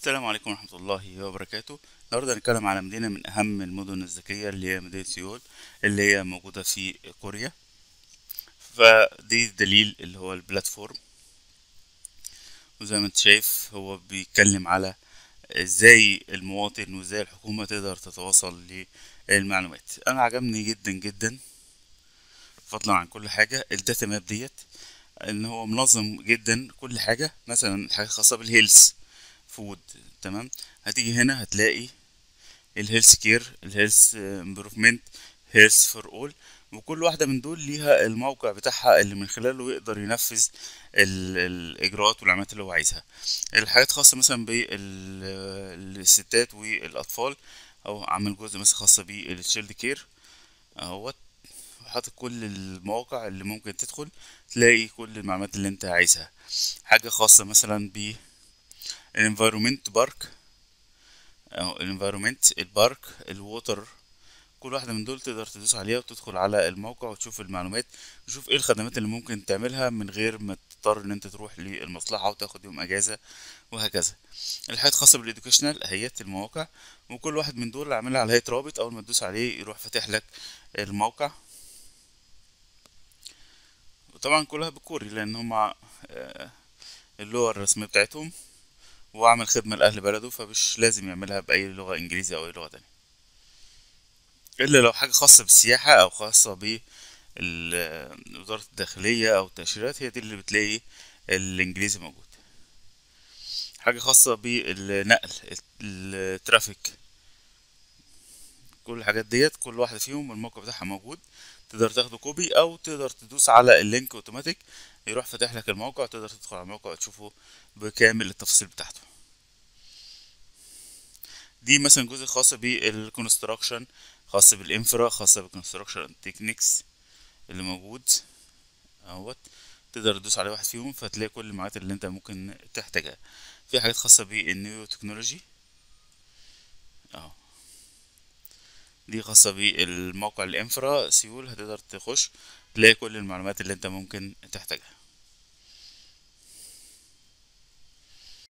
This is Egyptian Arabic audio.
السلام عليكم ورحمة الله وبركاته النهاردة هنتكلم على مدينة من أهم المدن الذكية اللي هي مدينة سيول اللي هي موجودة في كوريا فدي دليل اللي هو البلاتفورم وزي ما انت شايف هو بيتكلم على ازاي المواطن وازاي الحكومة تقدر تتواصل للمعلومات انا عجبني جدا جدا فضلا عن كل حاجة الداتا ماب ديت ان هو منظم جدا كل حاجة مثلا الحاجة الخاصة بالهيلث فود تمام هتيجي هنا هتلاقي الهيلث كير الهيلث امبروفمنت هيلث فور اول وكل واحدة من دول ليها الموقع بتاعها اللي من خلاله يقدر ينفذ ال- الإجراءات والعمليات اللي هو عايزها الحاجات خاصة مثلا بالستات والأطفال أو عامل جزء مثلا خاص بالتشيلد كير اهوت حاطط كل المواقع اللي ممكن تدخل تلاقي كل المعلومات اللي انت عايزها حاجة خاصة مثلا ب الانفيرومنت بارك او الانفيرومنت البارك الووتر كل واحدة من دول تقدر تدوس عليها وتدخل على الموقع وتشوف المعلومات وتشوف ايه الخدمات اللي ممكن تعملها من غير ما تضطر ان انت تروح للمصلحة وتاخد يوم اجازة وهكذا الحاجات الخاصة بالإدوكيشنال اهيت المواقع وكل واحد من دول عاملها على هيئة رابط اول ما تدوس عليه يروح فاتح لك الموقع وطبعا كلها بالكوري لان هما آه، اللغة الرسمية بتاعتهم وعمل خدمة لأهل بلده فمش لازم يعملها بأي لغة إنجليزي أو أي لغة تانية إلا لو حاجة خاصة بالسياحة أو خاصة ب ال- وزارة الداخلية أو التأشيرات هي دي اللي بتلاقي الإنجليزي موجود حاجة خاصة بالنقل الترافيك كل الحاجات ديت كل واحدة فيهم الموقع بتاعها موجود تقدر تاخده كوبي أو تقدر تدوس على اللينك اوتوماتيك يروح فاتح لك الموقع تقدر تدخل على الموقع وتشوفه بكامل التفاصيل بتاعته دي مثلا جزء خاص بالكونستراكشن خاص بالانفرا خاصة بالكونستراكشن تكنيكس اللي موجود اهوت تقدر تدوس على واحد فيهم فتلاقي كل المعلومات اللي انت ممكن تحتاجها في حاجات خاصة بالنيو تكنولوجي اهو دي خاصة بالموقع الانفرا سيول هتقدر تخش تلاقي كل المعلومات اللي انت ممكن تحتاجها